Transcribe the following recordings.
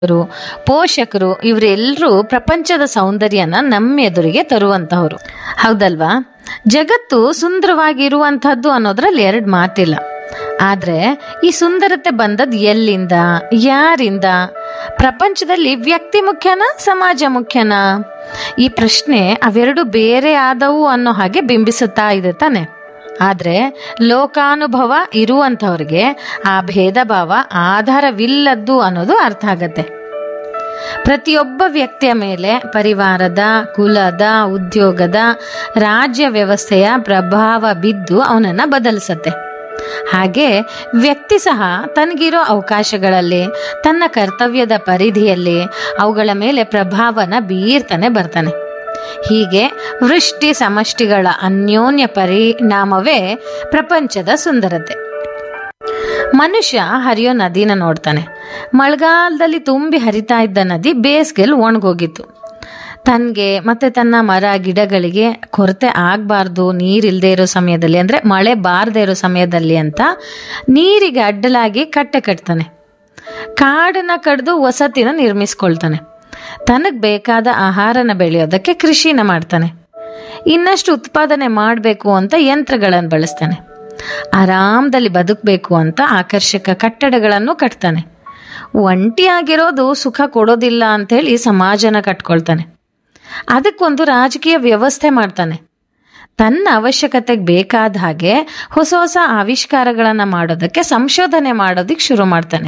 ರು, ಪೋಷಕರು ಇವರೆಲ್ಲರೂ ಪ್ರಪಂಚದ ಸೌಂದರ್ಯನ ನಮ್ಮ ಎದುರಿಗೆ ತರುವಂತಹವರು ಹೌದಲ್ವಾ ಜಗತ್ತು ಸುಂದರವಾಗಿರುವಂತಹದ್ದು ಅನ್ನೋದ್ರಲ್ಲಿ ಎರಡು ಮಾತಿಲ್ಲ ಆದ್ರೆ ಈ ಸುಂದರತೆ ಬಂದದ್ದು ಎಲ್ಲಿಂದ ಯಾರಿಂದ ಪ್ರಪಂಚದಲ್ಲಿ ವ್ಯಕ್ತಿ ಮುಖ್ಯನಾ ಸಮಾಜ ಮುಖ್ಯನಾ ಈ ಪ್ರಶ್ನೆ ಅವೆರಡು ಬೇರೆ ಆದವು ಅನ್ನೋ ಹಾಗೆ ಬಿಂಬಿಸುತ್ತಾ ಇದೆ ತಾನೆ ಆದ್ರೆ ಲೋಕಾನುಭವ ಇರುವಂಥವ್ರಿಗೆ ಆ ಭೇದ ಭಾವ ಆಧಾರವಿಲ್ಲದ್ದು ಅನ್ನೋದು ಅರ್ಥ ಆಗತ್ತೆ ಪ್ರತಿಯೊಬ್ಬ ವ್ಯಕ್ತಿಯ ಮೇಲೆ ಪರಿವಾರದ ಕುಲದ ಉದ್ಯೋಗದ ರಾಜ್ಯ ವ್ಯವಸ್ಥೆಯ ಪ್ರಭಾವ ಬಿದ್ದು ಅವನನ್ನ ಬದಲಿಸತ್ತೆ ಹಾಗೆ ವ್ಯಕ್ತಿ ಸಹ ತನಗಿರೋ ಅವಕಾಶಗಳಲ್ಲಿ ತನ್ನ ಕರ್ತವ್ಯದ ಪರಿಧಿಯಲ್ಲಿ ಅವುಗಳ ಮೇಲೆ ಪ್ರಭಾವನ ಬೀರ್ತಾನೆ ಬರ್ತಾನೆ ಹೀಗೆ ವೃಷ್ಟಿ ಸಮಷ್ಟಿಗಳ ಅನ್ಯೋನ್ಯ ಪರಿಣಾಮವೇ ಪ್ರಪಂಚದ ಸುಂದರತೆ ಮನುಷ್ಯ ಹರಿಯೋ ನದಿನ ನೋಡ್ತಾನೆ ಮಳೆಗಾಲದಲ್ಲಿ ತುಂಬಿ ಹರಿತಾ ಇದ್ದ ನದಿ ಬೇಸಿಗೆಲ್ ಒಣಗೋಗಿತ್ತು ತನ್ಗೆ ಮತ್ತೆ ತನ್ನ ಮರ ಗಿಡಗಳಿಗೆ ಕೊರತೆ ಆಗಬಾರ್ದು ನೀರಿಲ್ದೇ ಇರೋ ಸಮಯದಲ್ಲಿ ಅಂದ್ರೆ ಮಳೆ ಬಾರದೇ ಇರೋ ಸಮಯದಲ್ಲಿ ಅಂತ ನೀರಿಗೆ ಅಡ್ಡಲಾಗಿ ಕಟ್ಟೆ ಕಟ್ತಾನೆ ಕಾಡನ್ನ ಕಡ್ದು ವಸತಿನ ನಿರ್ಮಿಸ್ಕೊಳ್ತಾನೆ ತನಗ್ ಬೇಕಾದ ಆಹಾರನ ಬೆಳೆಯೋದಕ್ಕೆ ಕೃಷಿನ ಮಾಡ್ತಾನೆ ಇನ್ನಷ್ಟು ಉತ್ಪಾದನೆ ಮಾಡಬೇಕು ಅಂತ ಯಂತ್ರಗಳನ್ನು ಬಳಸ್ತಾನೆ ಆರಾಮದಲ್ಲಿ ಬದುಕಬೇಕು ಅಂತ ಆಕರ್ಷಕ ಕಟ್ಟಡಗಳನ್ನು ಕಟ್ತಾನೆ ಒಂಟಿಯಾಗಿರೋದು ಸುಖ ಕೊಡೋದಿಲ್ಲ ಅಂತೇಳಿ ಸಮಾಜನ ಕಟ್ಕೊಳ್ತಾನೆ ಅದಕ್ಕೊಂದು ರಾಜಕೀಯ ವ್ಯವಸ್ಥೆ ಮಾಡ್ತಾನೆ ತನ್ನ ಅವಶ್ಯಕತೆಗೆ ಬೇಕಾದ ಹಾಗೆ ಹೊಸ ಹೊಸ ಆವಿಷ್ಕಾರಗಳನ್ನು ಮಾಡೋದಕ್ಕೆ ಸಂಶೋಧನೆ ಮಾಡೋದಕ್ಕೆ ಶುರು ಮಾಡ್ತಾನೆ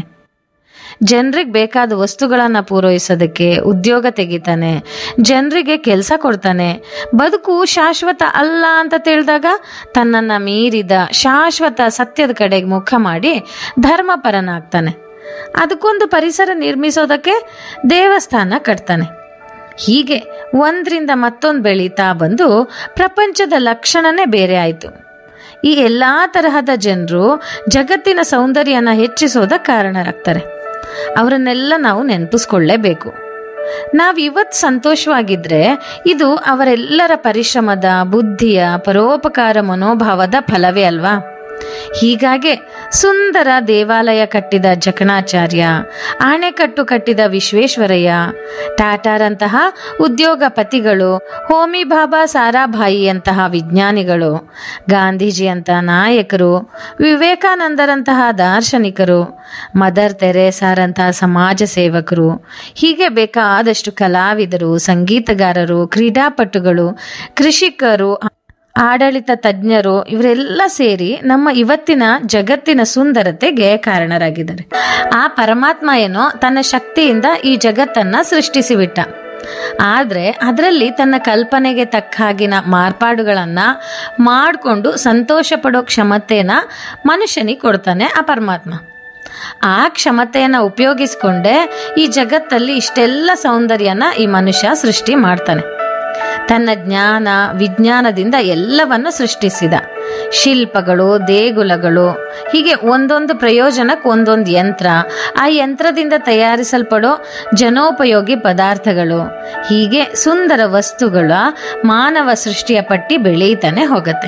ಜನರಿಗೆ ಬೇಕಾದ ವಸ್ತುಗಳನ್ನು ಪೂರೈಸೋದಕ್ಕೆ ಉದ್ಯೋಗ ತೆಗಿತಾನೆ ಜನರಿಗೆ ಕೆಲಸ ಕೊಡ್ತಾನೆ ಬದುಕು ಶಾಶ್ವತ ಅಲ್ಲ ಅಂತ ತಿಳಿದಾಗ ತನ್ನನ್ನು ಮೀರಿದ ಶಾಶ್ವತ ಸತ್ಯದ ಕಡೆಗೆ ಮುಖ ಮಾಡಿ ಧರ್ಮಪರನಾಗ್ತಾನೆ ಅದಕ್ಕೊಂದು ಪರಿಸರ ನಿರ್ಮಿಸೋದಕ್ಕೆ ದೇವಸ್ಥಾನ ಕಟ್ತಾನೆ ಹೀಗೆ ಒಂದರಿಂದ ಮತ್ತೊಂದು ಬೆಳೀತಾ ಬಂದು ಪ್ರಪಂಚದ ಲಕ್ಷಣನೇ ಬೇರೆ ಆಯಿತು ಈ ಎಲ್ಲ ತರಹದ ಜನರು ಜಗತ್ತಿನ ಸೌಂದರ್ಯನ ಹೆಚ್ಚಿಸೋದಕ್ಕೆ ಕಾರಣರಾಗ್ತಾರೆ ಅವರನ್ನೆಲ್ಲ ನಾವು ನೆನಪಿಸ್ಕೊಳ್ಳೇಬೇಕು ನಾವು ಇವತ್ತು ಸಂತೋಷವಾಗಿದ್ರೆ ಇದು ಅವರೆಲ್ಲರ ಪರಿಶ್ರಮದ ಬುದ್ಧಿಯ ಪರೋಪಕಾರ ಮನೋಭಾವದ ಫಲವೇ ಅಲ್ವಾ ಹೀಗಾಗಿ ಸುಂದರ ದೇವಾಲಯ ಕಟ್ಟಿದ ಜಕಣಾಚಾರ್ಯ ಆಣೆಕಟ್ಟು ಕಟ್ಟಿದ ವಿಶ್ವೇಶ್ವರಯ್ಯ ಟಾಟಾರಂತಹ ಉದ್ಯೋಗಪತಿಗಳು ಹೋಮಿ ಬಾಬಾ ಸಾರಾಭಾಯಿಯಂತಹ ವಿಜ್ಞಾನಿಗಳು ಗಾಂಧೀಜಿಯಂಥ ನಾಯಕರು ವಿವೇಕಾನಂದರಂತಹ ದಾರ್ಶನಿಕರು ಮದರ್ ತೆರೇಸಾರಂತಹ ಸಮಾಜ ಸೇವಕರು ಹೀಗೆ ಬೇಕಾದಷ್ಟು ಕಲಾವಿದರು ಸಂಗೀತಗಾರರು ಕ್ರೀಡಾಪಟುಗಳು ಕೃಷಿಕರು ಆಡಳಿತ ತಜ್ಞರು ಇವರೆಲ್ಲ ಸೇರಿ ನಮ್ಮ ಇವತ್ತಿನ ಜಗತ್ತಿನ ಸುಂದರತೆಗೆ ಕಾರಣರಾಗಿದ್ದಾರೆ ಆ ಪರಮಾತ್ಮ ಏನೋ ತನ್ನ ಶಕ್ತಿಯಿಂದ ಈ ಜಗತ್ತನ್ನ ಸೃಷ್ಟಿಸಿಬಿಟ್ಟ ಆದ್ರೆ ಅದರಲ್ಲಿ ತನ್ನ ಕಲ್ಪನೆಗೆ ತಕ್ಕ ಹಾಗಿನ ಮಾರ್ಪಾಡುಗಳನ್ನ ಮಾಡಿಕೊಂಡು ಸಂತೋಷ ಪಡೋ ಕ್ಷಮತೆನ ಮನುಷ್ಯನಿಗೆ ಕೊಡ್ತಾನೆ ಆ ಪರಮಾತ್ಮ ಆ ಕ್ಷಮತೆಯನ್ನ ಉಪಯೋಗಿಸ್ಕೊಂಡೇ ಈ ಜಗತ್ತಲ್ಲಿ ಇಷ್ಟೆಲ್ಲ ಸೌಂದರ್ಯನ ಈ ಮನುಷ್ಯ ಸೃಷ್ಟಿ ಮಾಡ್ತಾನೆ ತನ್ನ ಜ್ಞಾನ ವಿಜ್ಞಾನದಿಂದ ಎಲ್ಲವನ್ನು ಸೃಷ್ಟಿಸಿದ ಶಿಲ್ಪಗಳು ದೇಗುಲಗಳು ಹೀಗೆ ಒಂದೊಂದು ಪ್ರಯೋಜನಕ್ಕೆ ಒಂದೊಂದು ಯಂತ್ರ ಆ ಯಂತ್ರದಿಂದ ತಯಾರಿಸಲ್ಪಡೋ ಜನೋಪಯೋಗಿ ಪದಾರ್ಥಗಳು ಹೀಗೆ ಸುಂದರ ವಸ್ತುಗಳ ಮಾನವ ಸೃಷ್ಟಿಯ ಪಟ್ಟಿ ಬೆಳೀತಾನೆ ಹೋಗುತ್ತೆ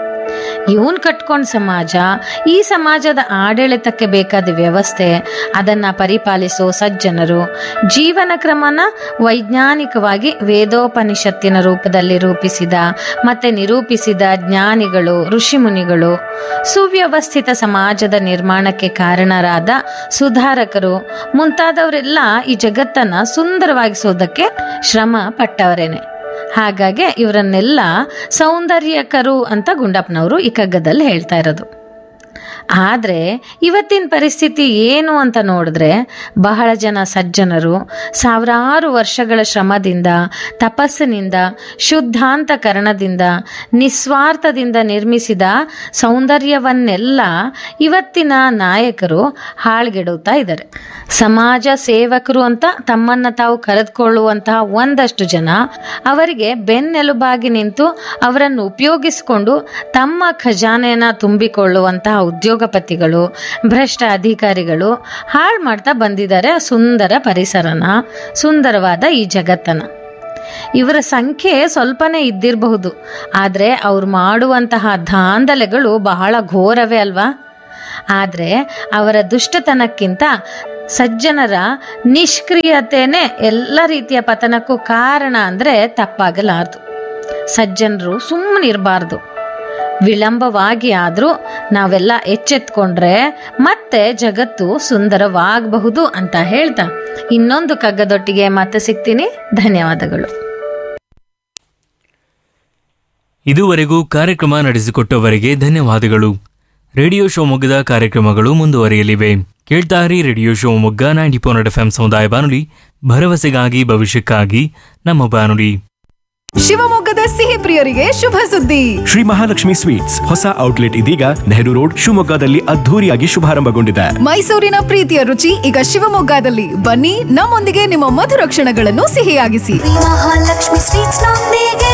ಇವನ್ ಕಟ್ಕೊಂಡ್ ಸಮಾಜ ಈ ಸಮಾಜದ ಆಡಳಿತಕ್ಕೆ ಬೇಕಾದ ವ್ಯವಸ್ಥೆ ಅದನ್ನ ಪರಿಪಾಲಿಸೋ ಸಜ್ಜನರು ಜೀವನ ಕ್ರಮನ ವೈಜ್ಞಾನಿಕವಾಗಿ ವೇದೋಪನಿಷತ್ತಿನ ರೂಪದಲ್ಲಿ ರೂಪಿಸಿದ ಮತ್ತೆ ನಿರೂಪಿಸಿದ ಜ್ಞಾನಿಗಳು ಋಷಿಮುನಿಗಳು ಸುವ್ಯವಸ್ಥಿತ ಸಮಾಜದ ನಿರ್ಮಾಣಕ್ಕೆ ಕಾರಣರಾದ ಸುಧಾರಕರು ಮುಂತಾದವರೆಲ್ಲ ಈ ಜಗತ್ತನ್ನ ಸುಂದರವಾಗಿಸೋದಕ್ಕೆ ಶ್ರಮ ಪಟ್ಟವರೇನೆ ಹಾಗಾಗಿ ಇವರನ್ನೆಲ್ಲ ಸೌಂದರ್ಯಕರು ಅಂತ ಗುಂಡಪ್ಪನವರು ಈ ಕಗ್ಗದಲ್ಲಿ ಹೇಳ್ತಾ ಇರೋದು ಆದರೆ ಇವತ್ತಿನ ಪರಿಸ್ಥಿತಿ ಏನು ಅಂತ ನೋಡಿದ್ರೆ ಬಹಳ ಜನ ಸಜ್ಜನರು ಸಾವಿರಾರು ವರ್ಷಗಳ ಶ್ರಮದಿಂದ ತಪಸ್ಸಿನಿಂದ ಶುದ್ಧಾಂತಕರಣದಿಂದ ನಿಸ್ವಾರ್ಥದಿಂದ ನಿರ್ಮಿಸಿದ ಸೌಂದರ್ಯವನ್ನೆಲ್ಲ ಇವತ್ತಿನ ನಾಯಕರು ಹಾಳ್ಗೆಡುತ್ತಾ ಇದ್ದಾರೆ ಸಮಾಜ ಸೇವಕರು ಅಂತ ತಮ್ಮನ್ನ ತಾವು ಕರೆದುಕೊಳ್ಳುವಂತಹ ಒಂದಷ್ಟು ಜನ ಅವರಿಗೆ ಬೆನ್ನೆಲುಬಾಗಿ ನಿಂತು ಅವರನ್ನು ಉಪಯೋಗಿಸಿಕೊಂಡು ತಮ್ಮ ಖಜಾನೆಯನ್ನ ತುಂಬಿಕೊಳ್ಳುವಂತಹ ಉದ್ಯೋಗಪತಿಗಳು ಭ್ರಷ್ಟ ಅಧಿಕಾರಿಗಳು ಹಾಳು ಮಾಡ್ತಾ ಬಂದಿದ್ದಾರೆ ಸುಂದರ ಪರಿಸರನ ಸುಂದರವಾದ ಈ ಜಗತ್ತನ್ನ ಇವರ ಸಂಖ್ಯೆ ಸ್ವಲ್ಪನೇ ಇದ್ದಿರಬಹುದು ಆದರೆ ಅವ್ರು ಮಾಡುವಂತಹ ದಾಂಧಲೆಗಳು ಬಹಳ ಘೋರವೇ ಅಲ್ವಾ ಆದರೆ ಅವರ ದುಷ್ಟತನಕ್ಕಿಂತ ಸಜ್ಜನರ ನಿಷ್ಕ್ರಿಯತೆನೇ ಎಲ್ಲ ರೀತಿಯ ಪತನಕ್ಕೂ ಕಾರಣ ಅಂದರೆ ತಪ್ಪಾಗಲಾರದು ಸಜ್ಜನರು ಸುಮ್ಮನಿರಬಾರ್ದು ವಿಳಂಬವಾಗಿ ಆದರೂ ನಾವೆಲ್ಲ ಎಚ್ಚೆತ್ಕೊಂಡ್ರೆ ಮತ್ತೆ ಜಗತ್ತು ಸುಂದರವಾಗಬಹುದು ಅಂತ ಹೇಳ್ತಾ ಇನ್ನೊಂದು ಕಗ್ಗದೊಟ್ಟಿಗೆ ಮತ್ತೆ ಸಿಗ್ತೀನಿ ಧನ್ಯವಾದಗಳು ಇದುವರೆಗೂ ಕಾರ್ಯಕ್ರಮ ನಡೆಸಿಕೊಟ್ಟವರಿಗೆ ಧನ್ಯವಾದಗಳು ರೇಡಿಯೋ ಶಿವಮೊಗ್ಗದ ಕಾರ್ಯಕ್ರಮಗಳು ಮುಂದುವರಿಯಲಿವೆ ಕೇಳ್ತಾರಿ radio Shivamogga ninety four F M ಸಮುದಾಯ ಬಾನುಲಿ ಭರವಸೆಗಾಗಿ ಭವಿಷ್ಯಕ್ಕಾಗಿ ನಮ್ಮ ಬಾನುಲಿ ಶಿವಮೊಗ್ಗದ ಸಿಹಿ ಪ್ರಿಯರಿಗೆ ಶುಭ ಸುದ್ದಿ ಶ್ರೀ ಮಹಾಲಕ್ಷ್ಮಿ ಸ್ವೀಟ್ಸ್ ಹೊಸ ಔಟ್ಲೆಟ್ ಇದೀಗ ನೆಹರು ರೋಡ್ ಶಿವಮೊಗ್ಗದಲ್ಲಿ ಅದ್ಧೂರಿಯಾಗಿ ಶುಭಾರಂಭಗೊಂಡಿದೆ ಮೈಸೂರಿನ ಪ್ರೀತಿಯ ರುಚಿ ಈಗ ಶಿವಮೊಗ್ಗದಲ್ಲಿ ಬನ್ನಿ ನಮ್ಮೊಂದಿಗೆ ನಿಮ್ಮ ಮಧುರ ಕ್ಷಣಗಳನ್ನು ಸಿಹಿಯಾಗಿಸಿ ಮಹಾಲಕ್ಷ್ಮಿ ಸ್ವೀಟ್ಸ್ ನೊಂದಿಗೆ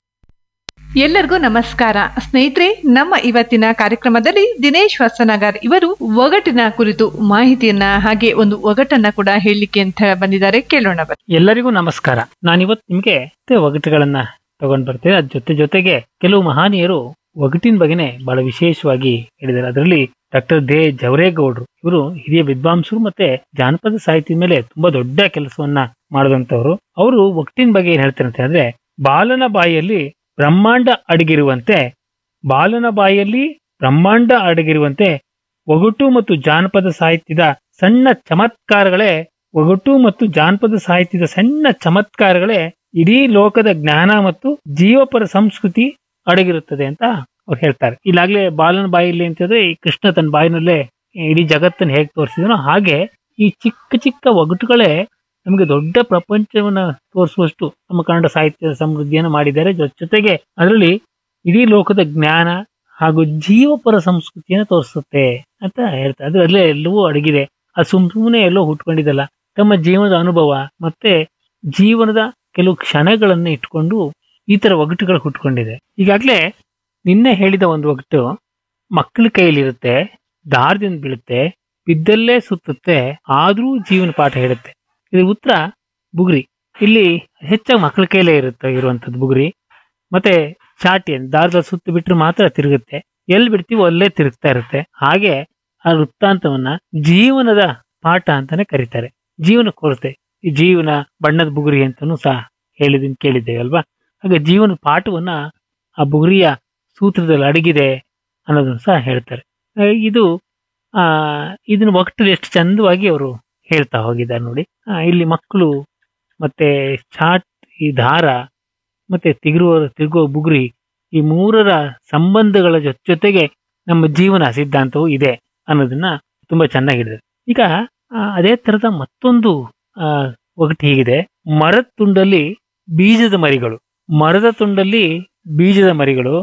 ಎಲ್ಲರಿಗೂ ನಮಸ್ಕಾರ ಸ್ನೇಹಿತರೆ ನಮ್ಮ ಇವತ್ತಿನ ಕಾರ್ಯಕ್ರಮದಲ್ಲಿ ದಿನೇಶ್ ಹೊಸನಗರ್ ಇವರು ಒಗಟಿನ ಕುರಿತು ಮಾಹಿತಿಯನ್ನ ಹಾಗೆ ಒಂದು ಒಗಟನ್ನ ಕೂಡ ಹೇಳಲಿಕ್ಕೆ ಅಂತ ಬಂದಿದ್ದಾರೆ ಕೇಳೋಣ ಬನ್ನಿ ಎಲ್ಲರಿಗೂ ನಮಸ್ಕಾರ ನಾನಿವತ್ತು ನಿಮ್ಗೆ ಮತ್ತೆ ಒಗಟುಗಳನ್ನ ತಗೊಂಡ್ ಬರ್ತೇನೆ ಅದ್ ಜೊತೆ ಜೊತೆಗೆ ಕೆಲವು ಮಹಾನೀಯರು ಒಗಟಿನ ಬಗ್ಗೆನೆ ಬಹಳ ವಿಶೇಷವಾಗಿ ಹೇಳಿದ್ದಾರೆ ಅದರಲ್ಲಿ ಡಾಕ್ಟರ್ ದೇ ಜವರೇಗೌಡ್ರು ಇವರು ಹಿರಿಯ ವಿದ್ವಾಂಸರು ಮತ್ತೆ ಜಾನಪದ ಸಾಹಿತ್ಯದ ಮೇಲೆ ತುಂಬಾ ದೊಡ್ಡ ಕೆಲಸವನ್ನ ಮಾಡಿದಂತವ್ರು ಅವರು ಒಗಟಿನ ಬಗ್ಗೆ ಏನ್ ಹೇಳ್ತಾರೆ ಅಂತ ಹೇಳಿದ್ರೆ ಬಾಲನ ಬಾಯಲ್ಲಿ ಬ್ರಹ್ಮಾಂಡ ಅಡಗಿರುವಂತೆ ಬಾಲನ ಬಾಯಲ್ಲಿ ಬ್ರಹ್ಮಾಂಡ ಅಡಗಿರುವಂತೆ ಒಗಟು ಮತ್ತು ಜಾನಪದ ಸಾಹಿತ್ಯದ ಸಣ್ಣ ಚಮತ್ಕಾರಗಳೇ ಒಗಟು ಮತ್ತು ಜಾನಪದ ಸಾಹಿತ್ಯದ ಸಣ್ಣ ಚಮತ್ಕಾರಗಳೇ ಇಡೀ ಲೋಕದ ಜ್ಞಾನ ಮತ್ತು ಜೀವಪರ ಸಂಸ್ಕೃತಿ ಅಡಗಿರುತ್ತದೆ ಅಂತ ಅವ್ರು ಹೇಳ್ತಾರೆ ಇಲ್ಲಾಗ್ಲೇ ಬಾಲನ ಬಾಯಲ್ಲಿ ಅಂತಂದ್ರೆ ಈ ಕೃಷ್ಣ ತನ್ನ ಬಾಯಿನಲ್ಲೇ ಇಡೀ ಜಗತ್ತನ್ನು ಹೇಗೆ ತೋರಿಸಿದನೋ ಹಾಗೆ ಈ ಚಿಕ್ಕ ಚಿಕ್ಕ ಒಗಟುಗಳೇ ನಮಗೆ ದೊಡ್ಡ ಪ್ರಪಂಚವನ್ನ ತೋರಿಸುವಷ್ಟು ನಮ್ಮ ಕನ್ನಡ ಸಾಹಿತ್ಯದ ಸಮೃದ್ಧಿಯನ್ನು ಮಾಡಿದ್ದಾರೆ ಜೊತೆ ಜೊತೆಗೆ ಅದರಲ್ಲಿ ಇಡೀ ಲೋಕದ ಜ್ಞಾನ ಹಾಗೂ ಜೀವಪರ ಸಂಸ್ಕೃತಿಯನ್ನು ತೋರಿಸುತ್ತೆ ಅಂತ ಹೇಳ್ತಾರೆ ಅದು ಅಲ್ಲೇ ಎಲ್ಲವೂ ಅಡಗಿದೆ ಅದು ಸುಮ್ ಸುಮ್ಮನೆ ಎಲ್ಲೋ ಹುಟ್ಕೊಂಡಿದ್ದಲ್ಲ ತಮ್ಮ ಜೀವನದ ಅನುಭವ ಮತ್ತೆ ಜೀವನದ ಕೆಲವು ಕ್ಷಣಗಳನ್ನ ಇಟ್ಕೊಂಡು ಈ ತರ ಒಗಟುಗಳು ಹುಟ್ಕೊಂಡಿದೆ ಈಗಾಗ್ಲೇ ನಿನ್ನೆ ಹೇಳಿದ ಒಂದು ಒಗಟು ಮಕ್ಕಳ ಕೈಯಲ್ಲಿರುತ್ತೆ ದಾರದಿಂದ ಬೀಳುತ್ತೆ ಬಿದ್ದಲ್ಲೇ ಸುತ್ತುತ್ತೆ ಆದ್ರೂ ಜೀವನ ಪಾಠ ಹೇಳುತ್ತೆ ಇದ್ರ ಉತ್ತರ ಬುಗುರಿ ಇಲ್ಲಿ ಹೆಚ್ಚಾಗಿ ಮಕ್ಕಳ ಕೈಲೇ ಇರುತ್ತೆ ಇರುವಂತದ್ದು ಬುಗುರಿ ಮತ್ತೆ ಚಾಟಿ ಅಂತ ದಾರದಲ್ಲಿ ಸುತ್ತು ಬಿಟ್ರೆ ಮಾತ್ರ ತಿರುಗುತ್ತೆ ಎಲ್ಲಿ ಬಿಡ್ತೀವೋ ಅಲ್ಲೇ ತಿರುಗ್ತಾ ಇರುತ್ತೆ ಹಾಗೆ ಆ ವೃತ್ತಾಂತವನ್ನ ಜೀವನದ ಪಾಠ ಅಂತಾನೆ ಕರೀತಾರೆ ಜೀವನ ಕೊರತೆ ಈ ಜೀವನ ಬಣ್ಣದ ಬುಗುರಿ ಅಂತಾನು ಸಹ ಹೇಳಿದನ್ ಕೇಳಿದ್ದೇವೆ ಅಲ್ವಾ ಹಾಗೆ ಜೀವನ ಪಾಠವನ್ನ ಆ ಬುಗುರಿಯ ಸೂತ್ರದಲ್ಲಿ ಅಡಗಿದೆ ಅನ್ನೋದನ್ನು ಸಹ ಹೇಳ್ತಾರೆ ಆ, ಇದು ಆ ಇದನ್ನ ಒಟ್ಟಲ್ಲಿ ಎಷ್ಟು ಚಂದವಾಗಿ ಅವರು ಹೇಳ್ತಾ ಹೋಗಿದ್ದಾರೆ ನೋಡಿ ಆ, ಇಲ್ಲಿ ಮಕ್ಕಳು ಮತ್ತೆ ಚಾಟ್ ಈ ದಾರ ಮತ್ತೆ ತಿರುಗುವ ತಿರುಗುವ ಬುಗುರಿ ಈ ಮೂರರ ಸಂಬಂಧಗಳ ಜೊತೆ ಜೊತೆಗೆ ನಮ್ಮ ಜೀವನ ಸಿದ್ಧಾಂತವು ಇದೆ ಅನ್ನೋದನ್ನ ತುಂಬಾ ಚೆನ್ನಾಗಿದೆ ಈಗ ಆ, ಅದೇ ತರದ ಮತ್ತೊಂದು ಆ, ಒಗಟು ಹೀಗಿದೆ ಮರದ ತುಂಡಲ್ಲಿ ಬೀಜದ ಮರಿಗಳು ಮರದ ತುಂಡಲ್ಲಿ ಬೀಜದ ಮರಿಗಳು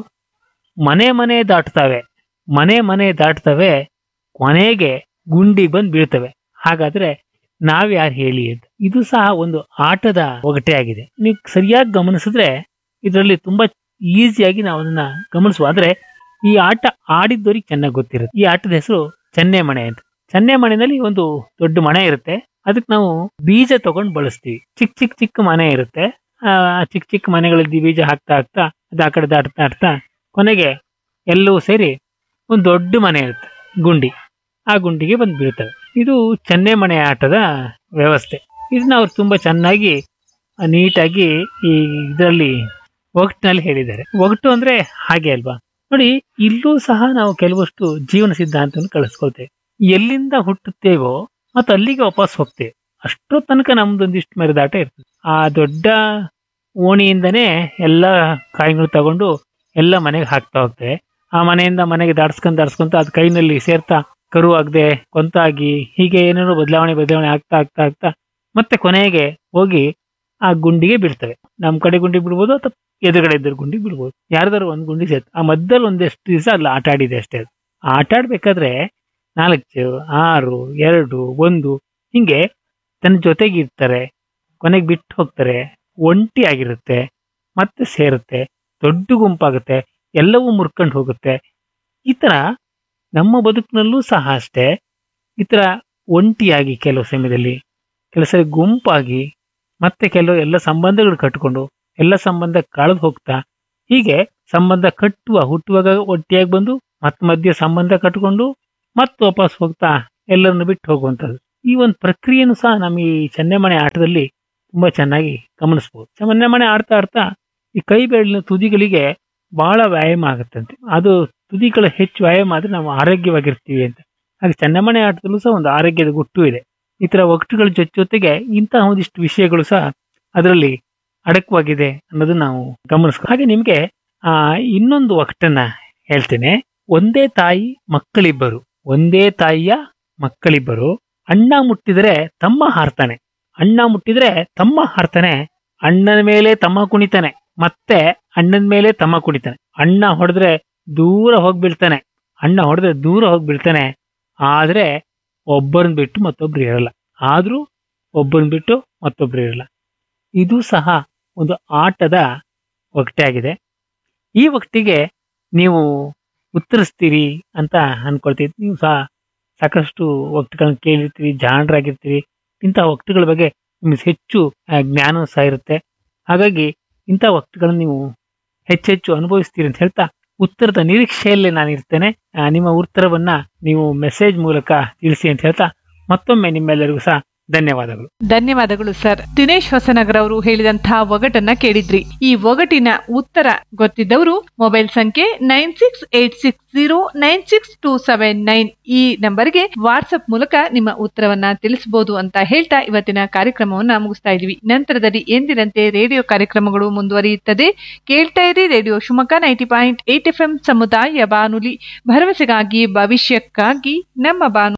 ಮನೆ ಮನೆ ದಾಟ್ತವೆ ಮನೆ ಮನೆ ದಾಟ್ತವೆ ಕೊನೆಗೆ ಗುಂಡಿ ಬಂದು ಬೀಳ್ತವೆ ಹಾಗಾದ್ರೆ ನಾವ್ಯಾರು ಹೇಳಿ ಅಂತ ಇದು ಸಹ ಒಂದು ಆಟದ ಒಗಟೆ ಆಗಿದೆ ನೀವು ಸರಿಯಾಗಿ ಗಮನಿಸಿದ್ರೆ ಇದರಲ್ಲಿ ತುಂಬಾ ಈಸಿಯಾಗಿ ನಾವು ಅದನ್ನ ಗಮನಿಸುವ ಆದ್ರೆ ಈ ಆಟ ಆಡಿದ್ದವರಿಗೆ ಚೆನ್ನಾಗಿ ಗೊತ್ತಿರುತ್ತೆ ಈ ಆಟದ ಹೆಸರು ಚೆನ್ನೆ ಮಣೆ ಅಂತ ಚೆನ್ನೆ ಮಣೆನಲ್ಲಿ ಒಂದು ದೊಡ್ಡ ಮಣೆ ಇರುತ್ತೆ ಅದಕ್ಕೆ ನಾವು ಬೀಜ ತಗೊಂಡು ಬಳಸ್ತೀವಿ ಚಿಕ್ಕ ಚಿಕ್ಕ ಚಿಕ್ಕ ಮನೆ ಇರುತ್ತೆ ಆ ಚಿಕ್ಕ ಚಿಕ್ಕ ಮನೆಗಳಲ್ಲಿ ಬೀಜ ಹಾಕ್ತಾ ಹಾಕ್ತಾ ಅದು ಆ ಕಡೆ ದಾಟ್ತಾ ದಾಟ್ತಾ ಕೊನೆಗೆ ಎಲ್ಲವೂ ಸೇರಿ ಒಂದು ದೊಡ್ಡ ಮನೆ ಇರುತ್ತೆ ಗುಂಡಿ ಆ ಗುಂಡಿಗೆ ಬಂದು ಬೀಳ್ತವೆ ಇದು ಚೆನ್ನೆ ಮನೆ ಆಟದ ವ್ಯವಸ್ಥೆ ಇದನ್ನ ಅವ್ರು ತುಂಬಾ ಚೆನ್ನಾಗಿ ಆ, ನೀಟಾಗಿ ಈ ಇದರಲ್ಲಿ ಒಗಟಿನಲ್ಲಿ ಹೇಳಿದ್ದಾರೆ ಒಗಟು ಅಂದ್ರೆ ಹಾಗೆ ಅಲ್ವಾ ನೋಡಿ ಇಲ್ಲೂ ಸಹ ನಾವು ಕೆಲವಷ್ಟು ಜೀವನ ಸಿದ್ಧಾಂತವನ್ನು ಕಳಿಸ್ಕೊಳ್ತೇವೆ ಎಲ್ಲಿಂದ ಹುಟ್ಟುತ್ತೇವೋ ಮತ್ತೆ ಅಲ್ಲಿಗೆ ವಾಪಸ್ ಹೋಗ್ತೇವೆ ಅಷ್ಟೋ ತನಕ ನಮ್ದೊಂದಿಷ್ಟು ಮೆರೆದಾಟ ಇರ್ತದೆ ಆ ದೊಡ್ಡ ಓಣಿಯಿಂದನೇ ಎಲ್ಲ ಕಾಯಿಗಳು ತಗೊಂಡು ಎಲ್ಲ ಮನೆಗೆ ಹಾಕ್ತಾ ಹೋಗ್ತೇವೆ ಆ ಮನೆಯಿಂದ ಮನೆಗೆ ದಾಡ್ಸ್ಕೊಂಡ್ ದಾಡ್ಸ್ಕೊಂತ ಅದ್ ಕೈನಲ್ಲಿ ಸೇರ್ತಾ ಕರು ಆಗದೆ ಕೊಂತಾಗಿ ಹೀಗೆ ಏನೇನೋ ಬದಲಾವಣೆ ಬದಲಾವಣೆ ಆಗ್ತಾ ಆಗ್ತಾ ಆಗ್ತಾ ಮತ್ತೆ ಕೊನೆಗೆ ಹೋಗಿ ಆ ಗುಂಡಿಗೆ ಬೀಳ್ತವೆ ನಮ್ ಕಡೆ ಗುಂಡಿ ಬಿಡ್ಬೋದು ಅಥವಾ ಎದುರುಗಡೆ ಇದ್ದ ಗುಂಡಿ ಬಿಡ್ಬೋದು ಯಾರ್ದಾರು ಒಂದ್ ಗುಂಡಿ ಸೇರ್ತು ಆ ಮಧ್ಯದಲ್ಲಿ ಒಂದೆಷ್ಟು ದಿವಸ ಅಲ್ಲಿ ಆಟ ಆಡಿದೆ ಅಷ್ಟೇ ಅದು ಆಟ ಆಡ್ಬೇಕಾದ್ರೆ ನಾಲ್ಕು ಆರು ಎರಡು ಒಂದು ಹಿಂಗೆ ತನ್ನ ಜೊತೆಗೆ ಇರ್ತಾರೆ ಕೊನೆಗೆ ಬಿಟ್ಟು ಹೋಗ್ತಾರೆ ಒಂಟಿ ಆಗಿರುತ್ತೆ ಮತ್ತೆ ಸೇರುತ್ತೆ ದೊಡ್ಡ ಗುಂಪಾಗುತ್ತೆ ಎಲ್ಲವೂ ಮುರ್ಕೊಂಡು ಹೋಗುತ್ತೆ ಈ ತರ ನಮ್ಮ ಬದುಕಿನಲ್ಲೂ ಸಹ ಅಷ್ಟೇ ಈ ತರ ಒಂಟಿಯಾಗಿ ಕೆಲವು ಸಮಯದಲ್ಲಿ ಕೆಲವು ಸರಿ ಗುಂಪಾಗಿ ಮತ್ತೆ ಕೆಲವು ಎಲ್ಲ ಸಂಬಂಧಗಳು ಕಟ್ಕೊಂಡು ಎಲ್ಲ ಸಂಬಂಧ ಕಳೆದು ಹೋಗ್ತಾ ಹೀಗೆ ಸಂಬಂಧ ಕಟ್ಟುವ ಹುಟ್ಟುವಾಗ ಒಟ್ಟಿಯಾಗಿ ಬಂದು ಮತ್ ಮಧ್ಯೆ ಸಂಬಂಧ ಕಟ್ಕೊಂಡು ಮತ್ತೆ ವಾಪಸ್ ಹೋಗ್ತಾ ಎಲ್ಲರನ್ನು ಬಿಟ್ಟು ಹೋಗುವಂಥದ್ದು ಈ ಒಂದು ಪ್ರಕ್ರಿಯೆನೂ ಸಹ ನಮ್ಮ ಈ ಚೆನ್ನೆಮಣೆ ಆಟದಲ್ಲಿ ತುಂಬಾ ಚೆನ್ನಾಗಿ ಗಮನಿಸಬಹುದು ಚೆನ್ನೆಮಣೆ ಆಡ್ತಾ ಆಡ್ತಾ ಈ ಕೈ ಬೆರಳಿನ ತುದಿಗಳಿಗೆ ಬಹಳ ವ್ಯಾಯಾಮ ಆಗುತ್ತಂತೆ ಅದು ತುದಿಗಳ ಹೆಚ್ಚು ವ್ಯಾಯಾಮ ಆದ್ರೆ ನಾವು ಆರೋಗ್ಯವಾಗಿರ್ತೀವಿ ಅಂತ ಹಾಗೆ ಚೆನ್ನಮಣೆ ಆಟದಲ್ಲೂ ಸಹ ಒಂದು ಆರೋಗ್ಯದ ಗುಟ್ಟು ಇದೆ ಈ ತರ ಒಗಟುಗಳ ಜೊತೆ ಜೊತೆಗೆ ಇಂತಹ ಒಂದಿಷ್ಟು ವಿಷಯಗಳು ಸಹ ಅದರಲ್ಲಿ ಅಡಕವಾಗಿದೆ ಅನ್ನೋದನ್ನ ನಾವು ಗಮನಿಸ್ಕೊ ಹಾಗೆ ನಿಮ್ಗೆ ಆ ಇನ್ನೊಂದು ಒಗಟನ್ನ ಹೇಳ್ತೇನೆ ಒಂದೇ ತಾಯಿ ಮಕ್ಕಳಿಬ್ಬರು ಒಂದೇ ತಾಯಿಯ ಮಕ್ಕಳಿಬ್ಬರು ಅಣ್ಣ ಮುಟ್ಟಿದರೆ ತಮ್ಮ ಹಾರ್ತಾನೆ ಅಣ್ಣ ಮುಟ್ಟಿದ್ರೆ ತಮ್ಮ ಹಾರ್ತಾನೆ ಅಣ್ಣನ ಮೇಲೆ ತಮ್ಮ ಕುಣಿತಾನೆ ಮತ್ತೆ ಅಣ್ಣನ ಮೇಲೆ ತಮ್ಮ ಕುಣಿತಾನೆ ಅಣ್ಣ ಹೊಡೆದ್ರೆ ದೂರ ಹೋಗಿ ಬೀಳ್ತಾನೆ ಅಣ್ಣ ಹೊಡೆದ್ರೆ ದೂರ ಹೋಗಿ ಬೀಳ್ತಾನೆ ಆದ್ರೆ ಒಬ್ಬರನ್ನ ಬಿಟ್ಟು ಮತ್ತೊಬ್ರು ಇರಲ್ಲ ಆದ್ರೂ ಒಬ್ಬರನ್ನ ಬಿಟ್ಟು ಮತ್ತೊಬ್ರು ಇರಲ್ಲ ಇದು ಸಹ ಒಂದು ಆಟದ ಒಗಟೆ ಆಗಿದೆ ಈ ಒಗಟಿಗೆ ನೀವು ಉತ್ತರಿಸ್ತೀರಿ ಅಂತ ಅನ್ಕೊಳ್ತೀವಿ ನೀವು ಸಹ ಸಾಕಷ್ಟು ಒಗಟುಗಳನ್ನ ಕೇಳಿರ್ತೀರಿ ಜಾಣರಾಗಿರ್ತೀರಿ ಇಂತಹ ಒಗಟುಗಳ ಬಗ್ಗೆ ನಿಮ್ಗೆ ಹೆಚ್ಚು ಆ, ಜ್ಞಾನ ಸಹ ಇರುತ್ತೆ ಹಾಗಾಗಿ ಇಂಥ ಒಗಟುಗಳನ್ನ ನೀವು ಹೆಚ್ಚೆಚ್ಚು ಅನುಭವಿಸ್ತೀರಿ ಅಂತ ಹೇಳ್ತಾ ಉತ್ತರದ ನಿರೀಕ್ಷೆಯಲ್ಲೇ ನಾನು ಇರ್ತೇನೆ ಆ, ನಿಮ್ಮ ಉತ್ತರವನ್ನ ನೀವು ಮೆಸೇಜ್ ಮೂಲಕ ತಿಳಿಸಿ ಅಂತ ಹೇಳ್ತಾ ಮತ್ತೊಮ್ಮೆ ನಿಮ್ಮೆಲ್ಲರಿಗೂ ಸಹ ಧನ್ಯವಾದಗಳು ಧನ್ಯವಾದಗಳು ಸರ್ ದಿನೇಶ್ ಹೊಸನಗರ್ ಅವರು ಹೇಳಿದಂತಹ ಒಗಟನ್ನ ಕೇಳಿದ್ರಿ ಈ ಒಗಟಿನ ಉತ್ತರ ಗೊತ್ತಿದ್ದವರು ಮೊಬೈಲ್ ಸಂಖ್ಯೆ nine six eight six zero nine six two seven nine ಈ ನಂಬರ್ಗೆ ವಾಟ್ಸ್ಆಪ್ ಮೂಲಕ ನಿಮ್ಮ ಉತ್ತರವನ್ನ ತಿಳಿಸಬಹುದು ಅಂತ ಹೇಳ್ತಾ ಇವತ್ತಿನ ಕಾರ್ಯಕ್ರಮವನ್ನ ಮುಗಿಸ್ತಾ ಇದೀವಿ ನಂತರದಲ್ಲಿ ಎಂದಿನಂತೆ ರೇಡಿಯೋ ಕಾರ್ಯಕ್ರಮಗಳು ಮುಂದುವರಿಯುತ್ತದೆ ಕೇಳ್ತಾ ಇರಿ radio Shivamogga ninety point eight F M ಸಮುದಾಯ ಬಾನುಲಿ ಭರವಸೆಗಾಗಿ ಭವಿಷ್ಯಕ್ಕಾಗಿ ನಮ್ಮ ಬಾನು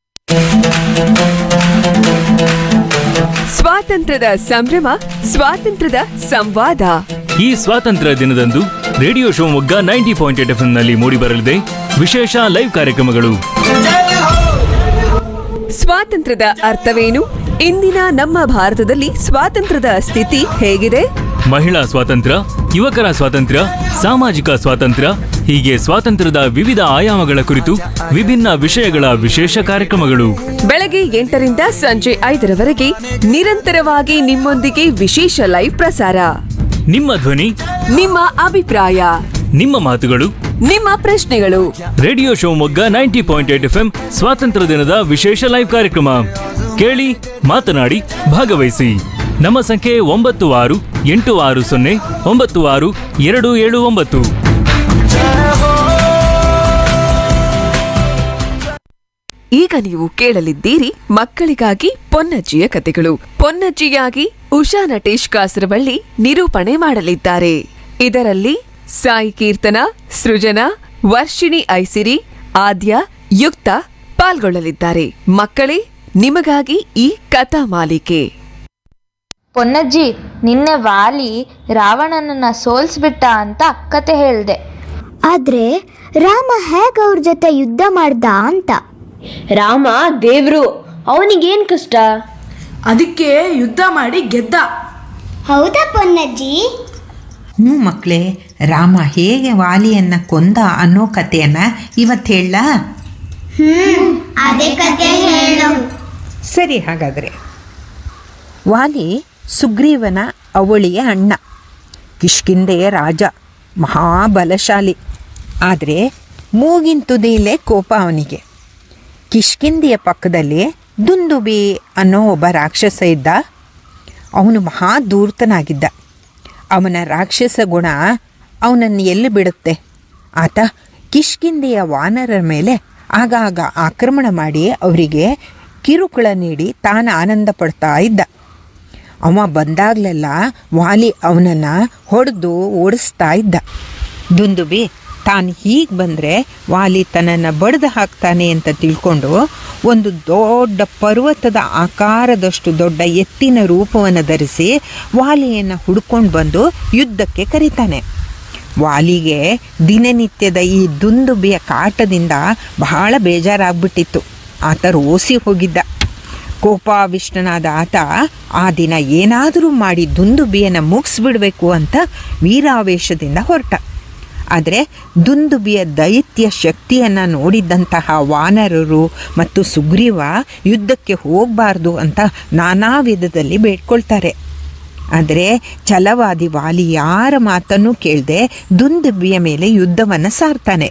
ಸ್ವಾತಂತ್ರ್ಯದ ಸಂಭ್ರಮ ಸ್ವಾತಂತ್ರ್ಯದ ಸಂವಾದ ಈ ಸ್ವಾತಂತ್ರ್ಯ ದಿನದಂದು radio Shivamogga ninety point eight F ನಲ್ಲಿ ಮೂಡಿಬರಲಿದೆ ವಿಶೇಷ ಲೈವ್ ಕಾರ್ಯಕ್ರಮಗಳು ಸ್ವಾತಂತ್ರ್ಯದ ಅರ್ಥವೇನು ಇಂದಿನ ನಮ್ಮ ಭಾರತದಲ್ಲಿ ಸ್ವಾತಂತ್ರ್ಯದ ಸ್ಥಿತಿ ಹೇಗಿದೆ ಮಹಿಳಾ ಸ್ವಾತಂತ್ರ್ಯ ಯುವಕರ ಸ್ವಾತಂತ್ರ್ಯ ಸಾಮಾಜಿಕ ಸ್ವಾತಂತ್ರ್ಯ ಹೀಗೆ ಸ್ವಾತಂತ್ರ್ಯದ ವಿವಿಧ ಆಯಾಮಗಳ ಕುರಿತು ವಿಭಿನ್ನ ವಿಷಯಗಳ ವಿಶೇಷ ಕಾರ್ಯಕ್ರಮಗಳು ಬೆಳಗ್ಗೆ ಎಂಟರಿಂದ ಸಂಜೆ ಐದರವರೆಗೆ ನಿರಂತರವಾಗಿ ನಿಮ್ಮೊಂದಿಗೆ ವಿಶೇಷ ಲೈವ್ ಪ್ರಸಾರ ನಿಮ್ಮ ಧ್ವನಿ ನಿಮ್ಮ ಅಭಿಪ್ರಾಯ ನಿಮ್ಮ ಮಾತುಗಳು ನಿಮ್ಮ ಪ್ರಶ್ನೆಗಳು radio Shivamogga ninety point eight F ಸ್ವಾತಂತ್ರ್ಯ ದಿನದ ವಿಶೇಷ ಲೈವ್ ಕಾರ್ಯಕ್ರಮ ಕೇಳಿ ಮಾತನಾಡಿ ಭಾಗವಹಿಸಿ ನಮ್ಮ ಸಂಖ್ಯೆ ಒಂಬತ್ತು ಆರು ಎಂಟು ಆರು ಸೊನ್ನೆ ಒಂಬತ್ತು ಆರು ಎರಡು ಏಳು ಒಂಬತ್ತು ಈಗ ನೀವು ಕೇಳಲಿದ್ದೀರಿ ಮಕ್ಕಳಿಗಾಗಿ ಪೊನ್ನಜ್ಜಿಯ ಕತೆಗಳು ಪೊನ್ನಜ್ಜಿಯಾಗಿ ಉಷಾ ನಟೇಶ್ ಕಾಸರವಳ್ಳಿ ನಿರೂಪಣೆ ಮಾಡಲಿದ್ದಾರೆ ಇದರಲ್ಲಿ ಸಾಯಿ ಕೀರ್ತನ ಸೃಜನಾ ವರ್ಷಿಣಿ ಐಸಿರಿ ಆದ್ಯ ಯುಕ್ತ ಪಾಲ್ಗೊಳ್ಳಲಿದ್ದಾರೆ ಮಕ್ಕಳೇ ನಿಮಗಾಗಿ ಈ ಕಥಾ ಮಾಲಿಕೆ ಪೊನ್ನಜ್ಜಿ ನಿನ್ನೆ ವಾಲಿ ರಾವಣನನ್ನ ಸೋಲ್ಸ್ಬಿಟ್ಟ ಅಂತ ಕತೆ ಹೇಳ್ದೆ ಆದ್ರೆ ರಾಮ ಹೇಗ ಅವ್ರ ಜೊತೆ ಯುದ್ಧ ಮಾಡ್ದ ಅಂತ ರಾಮ ದೇವ್ರು ಅವನಿಗೇನ್ ಕಷ್ಟ ಅದಕ್ಕೆ ಯುದ್ಧ ಮಾಡಿ ಗೆದ್ದ ಹೌದಾ ಪೊನ್ನಜ್ಜಿ ಹ್ಞೂ ಮಕ್ಕಳೇ ರಾಮ ಹೇಗೆ ವಾಲಿಯನ್ನ ಕೊಂದ ಅನ್ನೋ ಕಥೆಯನ್ನ ಇವತ್ತು ಹೇಳ ಹ್ಮ್ ಅದೇ ಕತೆ ಹೇಳು ಸರಿ ಹಾಗಾದರೆ ವಾಲಿ ಸುಗ್ರೀವನ ಅವಳಿಯ ಅಣ್ಣ ಕಿಷ್ಕಿಂದೆಯ ರಾಜ ಮಹಾಬಲಶಾಲಿ ಆದರೆ ಮೂಗಿನ ತುದಿಯಲ್ಲೇ ಕೋಪ ಅವನಿಗೆ ಕಿಷ್ಕಿಂದಿಯ ಪಕ್ಕದಲ್ಲಿ ದುಂದುಬಿ ಅನ್ನೋ ಒಬ್ಬ ರಾಕ್ಷಸ ಇದ್ದ ಅವನು ಮಹಾ ಧೂರ್ತನಾಗಿದ್ದ ಅವನ ರಾಕ್ಷಸ ಗುಣ ಅವನನ್ನು ಎಲ್ಲಿ ಬಿಡುತ್ತೆ ಆತ ಕಿಷ್ಕಿಂದಿಯ ವಾನರರ ಮೇಲೆ ಆಗಾಗ ಆಕ್ರಮಣ ಮಾಡಿ ಅವರಿಗೆ ಕಿರುಕುಳ ನೀಡಿ ತಾನು ಆನಂದ ಪಡ್ತಾ ಇದ್ದ ಅವ ಬಂದಾಗಲೆಲ್ಲ ವಾಲಿ ಅವನನ್ನು ಹೊಡೆದು ಓಡಿಸ್ತಾ ಇದ್ದ ದುಂದುಬಿ ತಾನು ಹೀಗೆ ಬಂದರೆ ವಾಲಿ ತನ್ನನ್ನು ಬಡ್ದು ಹಾಕ್ತಾನೆ ಅಂತ ತಿಳ್ಕೊಂಡು ಒಂದು ದೊಡ್ಡ ಪರ್ವತದ ಆಕಾರದಷ್ಟು ದೊಡ್ಡ ಎತ್ತಿನ ರೂಪವನ್ನು ಧರಿಸಿ ವಾಲಿಯನ್ನು ಹುಡ್ಕೊಂಡು ಬಂದು ಯುದ್ಧಕ್ಕೆ ಕರೀತಾನೆ ವಾಲಿಗೆ ದಿನನಿತ್ಯದ ಈ ದುಂದುಬಿಯ ಕಾಟದಿಂದ ಬಹಳ ಬೇಜಾರಾಗ್ಬಿಟ್ಟಿತ್ತು ಆತ ರೋಸಿ ಹೋಗಿದ್ದ ಕೋಪಾವಿಷ್ಟನಾದ ಆತ ಆ ದಿನ ಏನಾದರೂ ಮಾಡಿ ದುಂದುಬಿಯನ್ನು ಮುಗಿಸ್ಬಿಡ್ಬೇಕು ಅಂತ ವೀರಾವೇಶದಿಂದ ಹೊರಟ ಆದರೆ ದುಂದುಬಿಯ ದೈತ್ಯ ಶಕ್ತಿಯನ್ನು ನೋಡಿದ್ದಂತಹ ವಾನರರು ಮತ್ತು ಸುಗ್ರೀವ ಯುದ್ಧಕ್ಕೆ ಹೋಗಬಾರ್ದು ಅಂತ ನಾನಾ ವಿಧದಲ್ಲಿ ಬೇಡ್ಕೊಳ್ತಾರೆ ಆದರೆ ಛಲವಾದಿ ವಾಲಿ ಯಾರ ಮಾತನ್ನೂ ಕೇಳದೆ ದುಂದುಬಿಯ ಮೇಲೆ ಯುದ್ಧವನ್ನು ಸಾರ್ತಾನೆ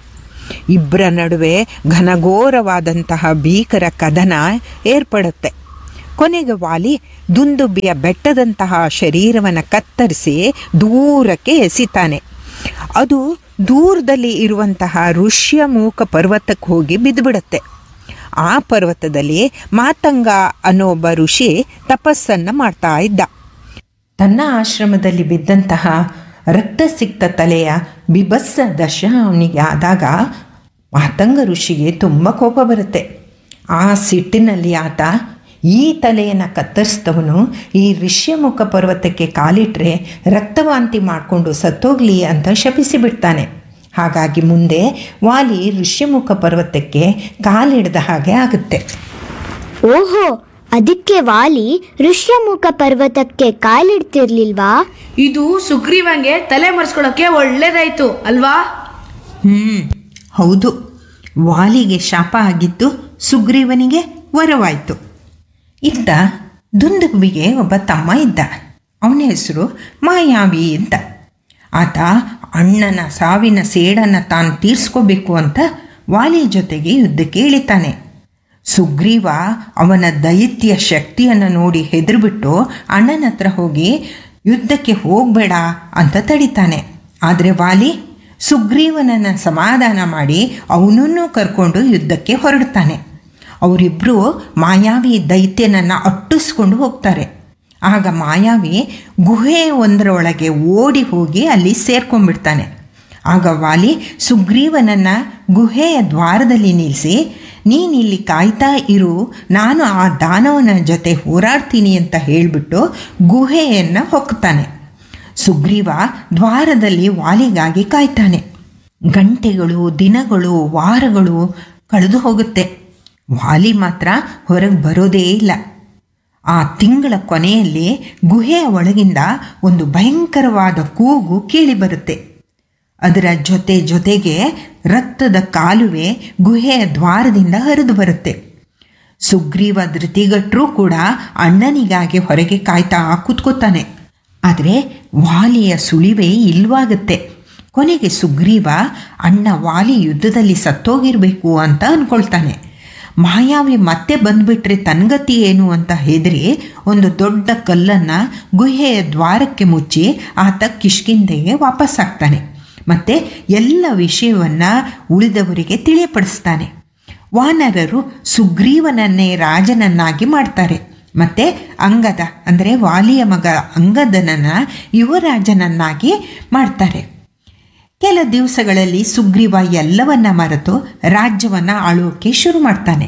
ಇಬ್ಬರ ನಡುವೆ ಘನಘೋರವಾದಂತಹ ಭೀಕರ ಕದನ ಏರ್ಪಡುತ್ತೆ ಕೊನೆಗೆ ವಾಲಿ ದುಂದುಬಿಯ ಬೆಟ್ಟದಂತಹ ಶರೀರವನ್ನು ಕತ್ತರಿಸಿ ದೂರಕ್ಕೆ ಎಸಿತಾನೆ ಅದು ದೂರದಲ್ಲಿ ಇರುವಂತಹ ಋಷ್ಯಮೂಕ ಪರ್ವತಕ್ಕೆ ಹೋಗಿ ಬಿದ್ದುಬಿಡುತ್ತೆ ಆ ಪರ್ವತದಲ್ಲಿ ಮಾತಂಗ ಅನ್ನೋ ಒಬ್ಬ ಋಷಿ ತಪಸ್ಸನ್ನು ಮಾಡ್ತಾ ಇದ್ದ ತನ್ನ ಆಶ್ರಮದಲ್ಲಿ ಬಿದ್ದಂತಹ ರಕ್ತಸಿಕ್ತ ತಲೆಯ ಬಿಭತ್ಸ ದರ್ಶ ಅವನಿಗೆ ಆದಾಗ ಮಾತಂಗ ಋಷಿಗೆ ತುಂಬ ಕೋಪ ಬರುತ್ತೆ ಆ ಸಿಟ್ಟಿನಲ್ಲಿ ಆತ ಈ ತಲೆಯನ್ನು ಕತ್ತರಿಸಿದವನು ಈ ಋಷ್ಯಮುಖ ಪರ್ವತಕ್ಕೆ ಕಾಲಿಟ್ರೆ ರಕ್ತವಾಂತಿ ಮಾಡಿಕೊಂಡು ಸತ್ತೋಗ್ಲಿ ಅಂತ ಶಪಿಸಿ ಬಿಡ್ತಾನೆ ಹಾಗಾಗಿ ಮುಂದೆ ವಾಲಿ ಋಷ್ಯಮುಖ ಪರ್ವತಕ್ಕೆ ಕಾಲಿಡ್ದ ಹಾಗೆ ಆಗುತ್ತೆ ಓಹೋ ಅದಕ್ಕೆ ವಾಲಿ ಋಷ್ಯಮುಖ ಪರ್ವತಕ್ಕೆ ಕಾಲಿಡ್ತಿರ್ಲಿಲ್ವಾ ಇದು ಸುಗ್ರೀವಂಗೆ ತಲೆ ಮರೆಸ್ಕೊಳ್ಳೋಕೆ ಒಳ್ಳೇದಾಯ್ತು ಅಲ್ವಾ ಹ್ಞೂ ಹೌದು ವಾಲಿಗೆ ಶಾಪ ಆಗಿದ್ದು ಸುಗ್ರೀವನಿಗೆ ವರವಾಯಿತು ಇತ್ತ ದುಂದುಬಿಗೆ ಒಬ್ಬ ತಮ್ಮ ಇದ್ದ ಅವನ ಹೆಸರು ಮಾಯಾವಿ ಅಂತ ಆತ ಅಣ್ಣನ ಸಾವಿನ ಸೇಡನ್ನು ತಾನು ತೀರ್ಸ್ಕೋಬೇಕು ಅಂತ ವಾಲಿ ಜೊತೆಗೆ ಯುದ್ಧಕ್ಕೆ ಇಳಿತಾನೆ ಸುಗ್ರೀವ ಅವನ ದೈತ್ಯ ಶಕ್ತಿಯನ್ನು ನೋಡಿ ಹೆದರ್ಬಿಟ್ಟು ಅಣ್ಣನ ಹತ್ರ ಹೋಗಿ ಯುದ್ಧಕ್ಕೆ ಹೋಗಬೇಡ ಅಂತ ತಡಿತಾನೆ ಆದರೆ ವಾಲಿ ಸುಗ್ರೀವನನ್ನು ಸಮಾಧಾನ ಮಾಡಿ ಅವನನ್ನು ಕರ್ಕೊಂಡು ಯುದ್ಧಕ್ಕೆ ಹೊರಡ್ತಾನೆ ಅವರಿಬ್ಬರು ಮಾಯಾವಿ ದೈತ್ಯನನ್ನು ಅಟ್ಟಿಸ್ಕೊಂಡು ಹೋಗ್ತಾರೆ ಆಗ ಮಾಯಾವಿ ಗುಹೆ ಒಂದರೊಳಗೆ ಓಡಿ ಹೋಗಿ ಅಲ್ಲಿ ಸೇರ್ಕೊಂಡ್ಬಿಡ್ತಾನೆ ಆಗ ವಾಲಿ ಸುಗ್ರೀವನನ್ನು ಗುಹೆಯ ದ್ವಾರದಲ್ಲಿ ನಿಲ್ಲಿಸಿ ನೀನಿಲ್ಲಿ ಕಾಯ್ತಾ ಇರು ನಾನು ಆ ದಾನವನ ಜೊತೆ ಹೋರಾಡ್ತೀನಿ ಅಂತ ಹೇಳಿಬಿಟ್ಟು ಗುಹೆಯನ್ನು ಹೊಕ್ತಾನೆ ಸುಗ್ರೀವ ದ್ವಾರದಲ್ಲಿ ವಾಲಿಗಾಗಿ ಕಾಯ್ತಾನೆ ಗಂಟೆಗಳು ದಿನಗಳು ವಾರಗಳು ಕಳೆದು ಹೋಗುತ್ತೆ ವಾಲಿ ಮಾತ್ರ ಹೊರಗೆ ಬರೋದೇ ಇಲ್ಲ ಆ ತಿಂಗಳ ಕೊನೆಯಲ್ಲಿ ಗುಹೆಯ ಒಳಗಿಂದ ಒಂದು ಭಯಂಕರವಾದ ಕೂಗು ಕೇಳಿಬರುತ್ತೆ ಅದರ ಜೊತೆ ಜೊತೆಗೆ ರಕ್ತದ ಕಾಲುವೆ ಗುಹೆಯ ದ್ವಾರದಿಂದ ಹರಿದು ಬರುತ್ತೆ ಸುಗ್ರೀವ ಧೃತಿಗಟ್ಟರೂ ಕೂಡ ಅಣ್ಣನಿಗಾಗಿ ಹೊರಗೆ ಕಾಯ್ತಾ ಕೂತ್ಕೋತಾನೆ ಆದರೆ ವಾಲಿಯ ಸುಳಿವೆ ಇಲ್ವಾಗುತ್ತೆ ಕೊನೆಗೆ ಸುಗ್ರೀವ ಅಣ್ಣ ವಾಲಿ ಯುದ್ಧದಲ್ಲಿ ಸತ್ತೋಗಿರಬೇಕು ಅಂತ ಅಂದ್ಕೊಳ್ತಾನೆ ಮಾಯಾವಿ ಮತ್ತೆ ಬಂದ್ಬಿಟ್ರೆ ತನ್ಗತಿ ಏನು ಅಂತ ಹೆದರಿ ಒಂದು ದೊಡ್ಡ ಕಲ್ಲನ್ನು ಗುಹೆಯ ದ್ವಾರಕ್ಕೆ ಮುಚ್ಚಿ ಆತ ಕಿಷ್ಕಿಂದೆಗೆ ವಾಪಸ್ಸಾಗ್ತಾನೆ ಮತ್ತು ಎಲ್ಲ ವಿಷಯವನ್ನು ಉಳಿದವರಿಗೆ ತಿಳಿಯಪಡಿಸ್ತಾನೆ ವಾನರರು ಸುಗ್ರೀವನನ್ನೇ ರಾಜನನ್ನಾಗಿ ಮಾಡ್ತಾರೆ ಮತ್ತು ಅಂಗದ ಅಂದರೆ ವಾಲಿಯ ಮಗ ಅಂಗದನನ್ನು ಯುವರಾಜನನ್ನಾಗಿ ಮಾಡ್ತಾರೆ ಕೆಲ ದಿವಸಗಳಲ್ಲಿ ಸುಗ್ರೀವ ಎಲ್ಲವನ್ನ ಮರೆತು ರಾಜ್ಯವನ್ನು ಆಳೋಕೆ ಶುರು ಮಾಡ್ತಾನೆ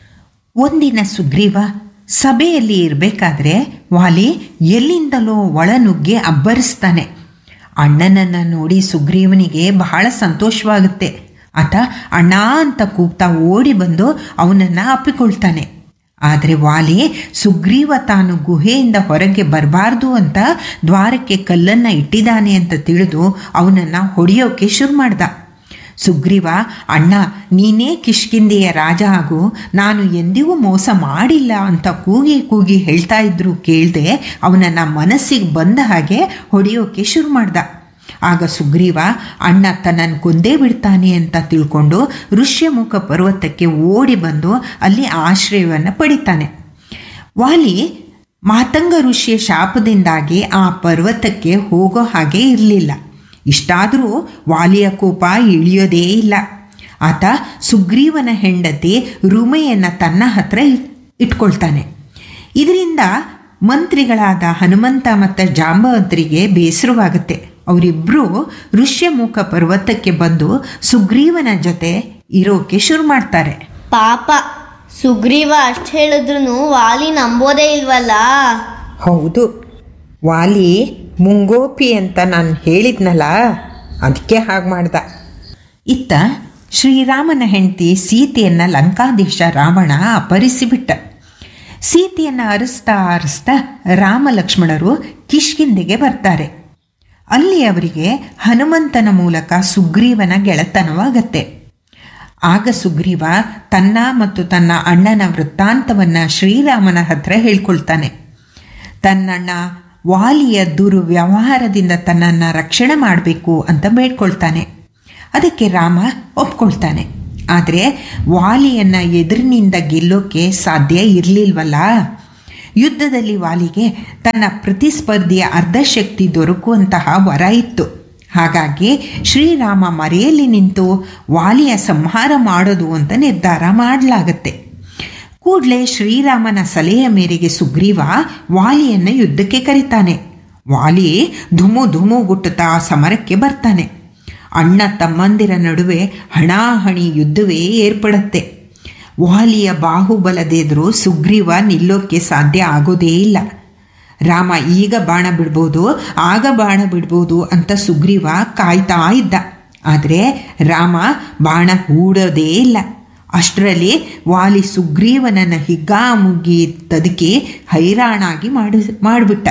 ಒಂದಿನ ಸುಗ್ರೀವ ಸಭೆಯಲ್ಲಿ ಇರಬೇಕಾದ್ರೆ ವಾಲಿ ಎಲ್ಲಿಂದಲೋ ಒಳನುಗ್ಗಿ ಅಬ್ಬರಿಸ್ತಾನೆ ಅಣ್ಣನನ್ನು ನೋಡಿ ಸುಗ್ರೀವನಿಗೆ ಬಹಳ ಸಂತೋಷವಾಗುತ್ತೆ ಆತ ಅಣ್ಣ ಅಂತ ಕೂಗ್ತಾ ಓಡಿ ಬಂದು ಅವನನ್ನು ಅಪ್ಪಿಕೊಳ್ತಾನೆ ಆದರೆ ವಾಲಿ ಸುಗ್ರೀವ ತಾನು ಗುಹೆಯಿಂದ ಹೊರಗೆ ಬರಬಾರ್ದು ಅಂತ ದ್ವಾರಕ್ಕೆ ಕಲ್ಲನ್ನು ಇಟ್ಟಿದ್ದಾನೆ ಅಂತ ತಿಳಿದು ಅವನನ್ನು ಹೊಡೆಯೋಕೆ ಶುರು ಮಾಡ್ದ ಸುಗ್ರೀವ ಅಣ್ಣ ನೀನೇ ಕಿಷ್ಕಿಂದೆಯ ರಾಜ ಆಗು ನಾನು ಎಂದಿಗೂ ಮೋಸ ಮಾಡಿಲ್ಲ ಅಂತ ಕೂಗಿ ಕೂಗಿ ಹೇಳ್ತಾ ಇದ್ರು ಕೇಳದೆ ಅವನನ್ನು ಮನಸ್ಸಿಗೆ ಬಂದ ಹಾಗೆ ಹೊಡೆಯೋಕೆ ಶುರು ಮಾಡ್ದ ಆಗ ಸುಗ್ರೀವ ಅಣ್ಣ ತನ್ನನ್ನು ಕೊಂದೇ ಬಿಡ್ತಾನೆ ಅಂತ ತಿಳ್ಕೊಂಡು ಋಷ್ಯಮುಖ ಪರ್ವತಕ್ಕೆ ಓಡಿ ಬಂದು ಅಲ್ಲಿ ಆಶ್ರಯವನ್ನು ಪಡಿತಾನೆ ವಾಲಿ ಮಾತಂಗ ಋಷಿಯ ಶಾಪದಿಂದಾಗಿ ಆ ಪರ್ವತಕ್ಕೆ ಹೋಗೋ ಹಾಗೆ ಇರಲಿಲ್ಲ ಇಷ್ಟಾದರೂ ವಾಲಿಯ ಕೋಪ ಇಳಿಯೋದೇ ಇಲ್ಲ ಆತ ಸುಗ್ರೀವನ ಹೆಂಡತಿ ರುಮೆಯನ್ನು ತನ್ನ ಹತ್ರ ಇಟ್ಕೊಳ್ತಾನೆ ಇದರಿಂದ ಮಂತ್ರಿಗಳಾದ ಹನುಮಂತ ಮತ್ತು ಜಾಂಬವಂತರಿಗೆ ಬೇಸರವಾಗುತ್ತೆ ಅವರಿಬ್ಬರು ಋಷ್ಯಮುಖ ಪರ್ವತಕ್ಕೆ ಬಂದು ಸುಗ್ರೀವನ ಜೊತೆ ಇರೋಕೆ ಶುರು ಮಾಡ್ತಾರೆ ಪಾಪ ಸುಗ್ರೀವ ಅಷ್ಟು ಹೇಳಿದ್ರು ವಾಲಿ ನಂಬೋದೇ ಇಲ್ವಲ್ಲ ಹೌದು ವಾಲಿ ಮುಂಗೋಪಿ ಅಂತ ನಾನು ಹೇಳಿದ್ನಲ್ಲ ಅದಕ್ಕೆ ಹಾಗೆ ಮಾಡ್ದ ಇತ್ತ ಶ್ರೀರಾಮನ ಹೆಂಡತಿ ಸೀತೆಯನ್ನು ಲಂಕಾಧೀಶ ರಾವಣ ಅಪಹರಿಸಿಬಿಟ್ಟ ಸೀತೆಯನ್ನು ಅರಸ್ತಾ ಅರಸ್ತಾ ರಾಮ ಲಕ್ಷ್ಮಣರು ಕಿಷ್ಕಿಂದೆಗೆ ಬರ್ತಾರೆ ಅಲ್ಲಿ ಅವರಿಗೆ ಹನುಮಂತನ ಮೂಲಕ ಸುಗ್ರೀವನ ಗೆಳೆತನವಾಗತ್ತೆ ಆಗ ಸುಗ್ರೀವ ತನ್ನ ಮತ್ತು ತನ್ನ ಅಣ್ಣನ ವೃತ್ತಾಂತವನ್ನು ಶ್ರೀರಾಮನ ಹತ್ರ ಹೇಳ್ಕೊಳ್ತಾನೆ ತನ್ನಣ್ಣ ವಾಲಿಯ ದುರ್ವ್ಯವಹಾರದಿಂದ ತನ್ನನ್ನು ರಕ್ಷಣೆ ಮಾಡಬೇಕು ಅಂತ ಬೇಡ್ಕೊಳ್ತಾನೆ ಅದಕ್ಕೆ ರಾಮ ಒಪ್ಕೊಳ್ತಾನೆ ಆದರೆ ವಾಲಿಯನ್ನು ಎದುರಿನಿಂದ ಗೆಲ್ಲೋಕೆ ಸಾಧ್ಯ ಇರಲಿಲ್ವಲ್ಲ ಯುದ್ಧದಲ್ಲಿ ವಾಲಿಗೆ ತನ್ನ ಪ್ರತಿಸ್ಪರ್ಧಿಯ ಅರ್ಧಶಕ್ತಿ ದೊರಕುವಂತಹ ವರ ಇತ್ತು ಹಾಗಾಗಿ ಶ್ರೀರಾಮ ಮರೆಯಲ್ಲಿ ನಿಂತು ವಾಲಿಯ ಸಂಹಾರ ಮಾಡೋದು ಅಂತ ನಿರ್ಧಾರ ಮಾಡಲಾಗತ್ತೆ ಕೂಡಲೇ ಶ್ರೀರಾಮನ ಸಲಹೆಯ ಮೇರೆಗೆ ಸುಗ್ರೀವ ವಾಲಿಯನ್ನು ಯುದ್ಧಕ್ಕೆ ಕರೀತಾನೆ ವಾಲಿ ಧುಮು ಧುಮು ಗುಟ್ಟುತ್ತಾ ಸಮರಕ್ಕೆ ಬರ್ತಾನೆ ಅಣ್ಣ ತಮ್ಮಂದಿರ ನಡುವೆ ಹಣಾಹಣಿ ಯುದ್ಧವೇ ಏರ್ಪಡುತ್ತೆ ವಾಲಿಯ ಬಾಹುಬಲದೆದುರು ಸುಗ್ರೀವ ನಿಲ್ಲೋಕ್ಕೆ ಸಾಧ್ಯ ಆಗೋದೇ ಇಲ್ಲ ರಾಮ ಈಗ ಬಾಣ ಬಿಡ್ಬೋದು ಆಗ ಬಾಣ ಬಿಡ್ಬೋದು ಅಂತ ಸುಗ್ರೀವ ಕಾಯ್ತಾ ಇದ್ದ ಆದರೆ ರಾಮ ಬಾಣ ಹೂಡೋದೇ ಇಲ್ಲ ಅಷ್ಟರಲ್ಲಿ ವಾಲಿ ಸುಗ್ರೀವನನ್ನು ಹಿಗ್ಗಾಮುಗ್ಗಿ ತದುಕಿ ಹೈರಾಣಾಗಿ ಮಾಡಿ ಮಾಡಿಬಿಟ್ಟ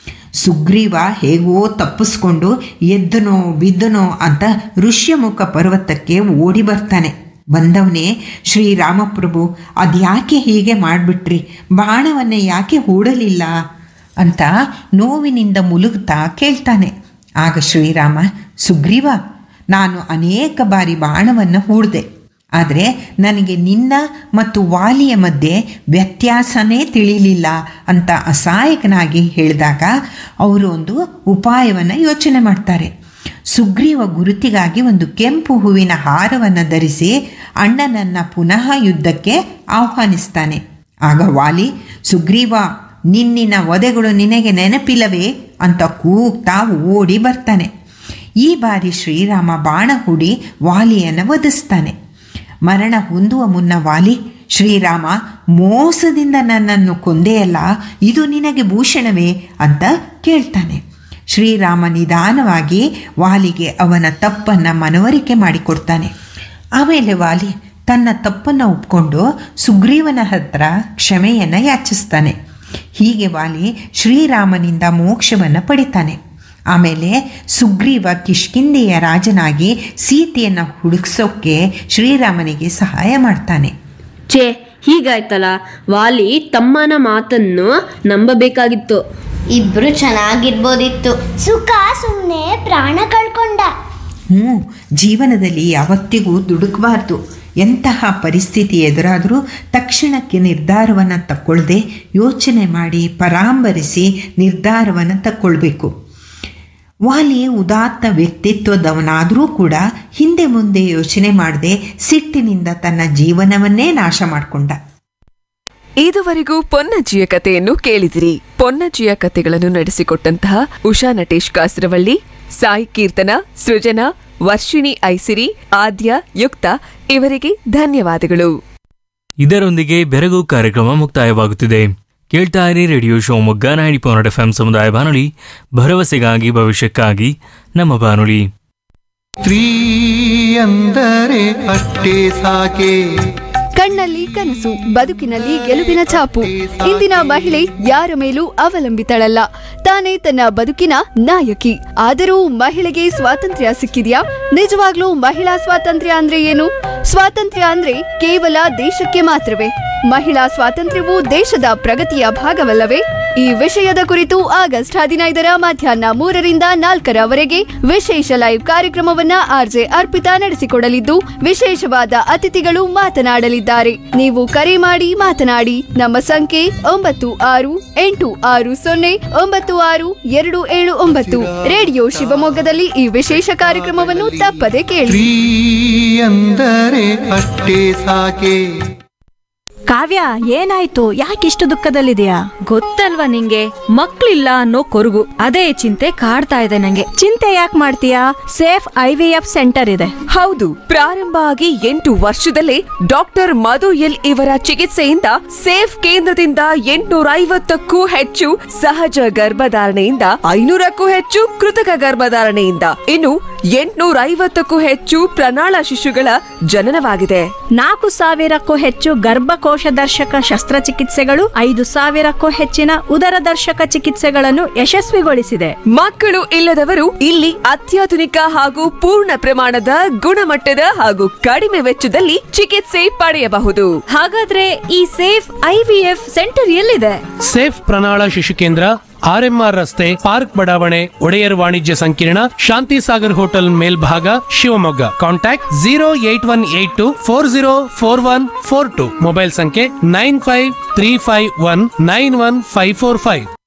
ಸುಗ್ರೀವ ಹೇಗೋ ತಪ್ಪಿಸ್ಕೊಂಡು ಎದ್ದನೋ ಬಿದ್ದನೋ ಅಂತ ಋಷ್ಯಮುಖ ಪರ್ವತಕ್ಕೆ ಓಡಿ ಬರ್ತಾನೆ ಬಂದವನೇ ಶ್ರೀರಾಮಪ್ರಭು ಅದ್ಯಾಕೆ ಹೀಗೆ ಮಾಡಿಬಿಟ್ರಿ ಬಾಣವನ್ನೇ ಯಾಕೆ ಹೂಡಲಿಲ್ಲ ಅಂತ ನೋವಿನಿಂದ ಮುಲುಗ್ತಾ ಕೇಳ್ತಾನೆ ಆಗ ಶ್ರೀರಾಮ ಸುಗ್ರೀವ ನಾನು ಅನೇಕ ಬಾರಿ ಬಾಣವನ್ನು ಹೂಡಿದೆ ಆದರೆ ನನಗೆ ನಿನ್ನ ಮತ್ತು ವಾಲಿಯ ಮಧ್ಯೆ ವ್ಯತ್ಯಾಸನೇ ತಿಳಿಲಿಲ್ಲ ಅಂತ ಅಸಹಾಯಕನಾಗಿ ಹೇಳಿದಾಗ ಅವರು ಒಂದು ಉಪಾಯವನ್ನು ಯೋಚನೆ ಮಾಡ್ತಾರೆ ಸುಗ್ರೀವ ಗುರುತಿಗಾಗಿ ಒಂದು ಕೆಂಪು ಹೂವಿನ ಹಾರವನ್ನು ಧರಿಸಿ ಅಣ್ಣನನ್ನು ಪುನಃ ಯುದ್ಧಕ್ಕೆ ಆಹ್ವಾನಿಸ್ತಾನೆ ಆಗ ವಾಲಿ ಸುಗ್ರೀವ ನಿನ್ನಿನ ವಧೆಗಳು ನಿನಗೆ ನೆನಪಿಲ್ಲವೇ ಅಂತ ಕೂಗ್ತಾ ಓಡಿ ಬರ್ತಾನೆ ಈ ಬಾರಿ ಶ್ರೀರಾಮ ಬಾಣ ಹೂಡಿ ವಾಲಿಯನ್ನು ವಧಿಸ್ತಾನೆ ಮರಣ ಹೊಂದುವ ಮುನ್ನ ವಾಲಿ ಶ್ರೀರಾಮ ಮೋಸದಿಂದ ನನ್ನನ್ನು ಕೊಂದೆಯಲ್ಲ ಇದು ನಿನಗೆ ಭೂಷಣವೇ ಅಂತ ಕೇಳ್ತಾನೆ ಶ್ರೀರಾಮ ನಿಧಾನವಾಗಿ ವಾಲಿಗೆ ಅವನ ತಪ್ಪನ್ನು ಮನವರಿಕೆ ಮಾಡಿಕೊಡ್ತಾನೆ ಆಮೇಲೆ ವಾಲಿ ತನ್ನ ತಪ್ಪನ್ನು ಒಪ್ಕೊಂಡು ಸುಗ್ರೀವನ ಹತ್ರ ಕ್ಷಮೆಯನ್ನು ಯಾಚಿಸ್ತಾನೆ ಹೀಗೆ ವಾಲಿ ಶ್ರೀರಾಮನಿಂದ ಮೋಕ್ಷವನ್ನು ಪಡಿತಾನೆ ಆಮೇಲೆ ಸುಗ್ರೀವ ಕಿಷ್ಕಿಂದೆಯ ರಾಜನಾಗಿ ಸೀತೆಯನ್ನು ಹುಡುಕ್ಸೋಕ್ಕೆ ಶ್ರೀರಾಮನಿಗೆ ಸಹಾಯ ಮಾಡ್ತಾನೆ ಛೇ ಹೀಗಾಯ್ತಲ್ಲ ವಾಲಿ ತಮ್ಮನ ಮಾತನ್ನು ನಂಬಬೇಕಾಗಿತ್ತು ಇಬ್ರು ಚೆನ್ನಾಗಿರ್ಬೋದಿತ್ತು ಸುಖ ಸುಮ್ಮನೆ ಪ್ರಾಣ ಕಳ್ಕೊಂಡ ಹ್ಞೂ ಜೀವನದಲ್ಲಿ ಯಾವತ್ತಿಗೂ ದುಡುಕಬಾರ್ದು ಎಂತಹ ಪರಿಸ್ಥಿತಿ ಎದುರಾದರೂ ತಕ್ಷಣಕ್ಕೆ ನಿರ್ಧಾರವನ್ನು ತಕ್ಕೊಳ್ಳದೆ ಯೋಚನೆ ಮಾಡಿ ಪರಾಂಬರಿಸಿ ನಿರ್ಧಾರವನ್ನು ತಕ್ಕೊಳ್ಬೇಕು ವಾಲಿ ಉದಾತ್ತ ವ್ಯಕ್ತಿತ್ವದವನಾದರೂ ಕೂಡ ಹಿಂದೆ ಮುಂದೆ ಯೋಚನೆ ಮಾಡದೆ ಸಿಟ್ಟಿನಿಂದ ತನ್ನ ಜೀವನವನ್ನೇ ನಾಶ ಮಾಡಿಕೊಂಡ ಇದುವರೆಗೂ ಪೊನ್ನಜ್ಜಿಯ ಕಥೆಯನ್ನು ಕೇಳಿದಿರಿ ಪೊನ್ನಜ್ಜಿಯ ಕಥೆಗಳನ್ನು ನಡೆಸಿಕೊಟ್ಟಂತಹ ಉಷಾ ನಟೇಶ್ ಕಾಸರವಳ್ಳಿ ಸಾಯಿ ಕೀರ್ತನ ಸೃಜನಾ ವರ್ಷಿಣಿ ಐಸಿರಿ ಆದ್ಯ ಯುಕ್ತ ಇವರಿಗೆ ಧನ್ಯವಾದಗಳು ಇದರೊಂದಿಗೆ ಬೆರಗು ಕಾರ್ಯಕ್ರಮ ಮುಕ್ತಾಯವಾಗುತ್ತಿದೆ ಕೇಳ್ತಾ ಇರಿ radio Shivamogga ninety point F M ಸಮುದಾಯ ಬಾನುಲಿ ಭರವಸೆಗಾಗಿ ಭವಿಷ್ಯಕ್ಕಾಗಿ ನಮ್ಮ ಬಾನುಲಿ ಸ್ತ್ರೀ ಅಂದರೆ ಅಷ್ಟೇ ಸಾಕೆ ಕಣ್ಣಲ್ಲಿ ಕನಸು ಬದುಕಿನಲ್ಲಿ ಗೆಲುವಿನ ಛಾಪು ಇಂದಿನ ಮಹಿಳೆ ಯಾರ ಮೇಲೂ ಅವಲಂಬಿತಳಲ್ಲ ತಾನೇ ತನ್ನ ಬದುಕಿನ ನಾಯಕಿ ಆದರೂ ಮಹಿಳೆಗೆ ಸ್ವಾತಂತ್ರ್ಯ ಸಿಕ್ಕಿದ್ಯಾ ನಿಜವಾಗ್ಲೂ ಮಹಿಳಾ ಸ್ವಾತಂತ್ರ್ಯ ಅಂದ್ರೆ ಏನು ಸ್ವಾತಂತ್ರ್ಯ ಅಂದ್ರೆ ಕೇವಲ ದೇಶಕ್ಕೆ ಮಾತ್ರವೇ ಮಹಿಳಾ ಸ್ವಾತಂತ್ರ್ಯವು ದೇಶದ ಪ್ರಗತಿಯ ಭಾಗವಲ್ಲವೇ ಈ ವಿಷಯದ ಕುರಿತು ಆಗಸ್ಟ್ ಹದಿನೈದರ ಮಧ್ಯಾಹ್ನ ಮೂರರಿಂದ ನಾಲ್ಕರವರೆಗೆ ವಿಶೇಷ ಲೈವ್ ಕಾರ್ಯಕ್ರಮವನ್ನ ಆರ್ಜೆ ಅರ್ಪಿತಾ ನಡೆಸಿಕೊಡಲಿದ್ದು ವಿಶೇಷವಾದ ಅತಿಥಿಗಳು ಮಾತನಾಡಲಿದ್ದಾರೆ ನೀವು ಕರೆ ಮಾಡಿ ಮಾತನಾಡಿ ನಮ್ಮ ಸಂಖ್ಯೆ ಒಂಬತ್ತು ಆರು ಎಂಟು ಆರು ಸೊನ್ನೆ ಒಂಬತ್ತು ಆರು ಎರಡು ಏಳು ಒಂಬತ್ತು ರೇಡಿಯೋ ಶಿವಮೊಗ್ಗದಲ್ಲಿ ಈ ವಿಶೇಷ ಕಾರ್ಯಕ್ರಮವನ್ನು ತಪ್ಪದೆ ಕೇಳಿ ಸ್ತ್ರೀ ಅಂದರೆ ಅಷ್ಟೇ ಸಾಕೆ ಕಾವ್ಯ ಏನಾಯ್ತು ಯಾಕಿಷ್ಟು ದುಃಖದಲ್ಲಿದೆಯಾ ಗೊತ್ತಲ್ವಾ ನಿಂಗೆ ಮಕ್ಳಿಲ್ಲ ಅನ್ನೋ ಕೊರಗು ಅದೇ ಚಿಂತೆ ಕಾಡ್ತಾ ಇದೆ ನಂಗೆ ಚಿಂತೆ ಯಾಕೆ ಮಾಡ್ತೀಯಾ safe I V F centre ಇದೆ ಹೌದು ಪ್ರಾರಂಭ ಆಗಿ ಎಂಟು ವರ್ಷದಲ್ಲೇ ಡಾಕ್ಟರ್ ಮಧು ಎಲ್ ಇವರ ಚಿಕಿತ್ಸೆಯಿಂದ ಸೇಫ್ ಕೇಂದ್ರದಿಂದ ಎಂಟುನೂರ ಐವತ್ತಕ್ಕೂ ಹೆಚ್ಚು ಸಹಜ ಗರ್ಭಧಾರಣೆಯಿಂದ ಐನೂರಕ್ಕೂ ಹೆಚ್ಚು ಕೃತಕ ಗರ್ಭಧಾರಣೆಯಿಂದ ಇನ್ನು ಎಂಟುನೂರ ಐವತ್ತಕ್ಕೂ ಹೆಚ್ಚು ಪ್ರಣಾಳ ಶಿಶುಗಳ ಜನನವಾಗಿದೆ ನಾಲ್ಕು ಸಾವಿರಕ್ಕೂ ಹೆಚ್ಚು ಗರ್ಭಕೋಶ ದರ್ಶಕ ಶಸ್ತ್ರಚಿಕಿತ್ಸೆಗಳು ಐದು ಸಾವಿರಕ್ಕೂ ಹೆಚ್ಚಿನ ಉದರ ದರ್ಶಕ ಚಿಕಿತ್ಸೆಗಳನ್ನು ಯಶಸ್ವಿಗೊಳಿಸಿದೆ ಮಕ್ಕಳು ಇಲ್ಲದವರು ಇಲ್ಲಿ ಅತ್ಯಾಧುನಿಕ ಹಾಗೂ ಪೂರ್ಣ ಪ್ರಮಾಣದ ಗುಣಮಟ್ಟದ ಹಾಗೂ ಕಡಿಮೆ ವೆಚ್ಚದಲ್ಲಿ ಚಿಕಿತ್ಸೆ ಪಡೆಯಬಹುದು ಹಾಗಾದ್ರೆ ಈ ಸೇಫ್ ಐವಿಎಫ್ ಸೆಂಟರ್ ಎಲ್ಲಿದೆ ಸೇಫ್ ಪ್ರಣಾಳ ಶಿಶು ಕೇಂದ್ರ ಆರ್ಎಂಆರ್ ರಸ್ತೆ ಪಾರ್ಕ್ ಬಡಾವಣೆ ಒಡೆಯರ್ ವಾಣಿಜ್ಯ ಸಂಕೀರ್ಣ ಶಾಂತಿ ಸಾಗರ್ ಹೋಟೆಲ್ ಮೇಲ್ಭಾಗ Shivamogga contact zero eight one eight two four zero four one four two mobile ಸಂಖ್ಯೆ nine five three five one nine one five four five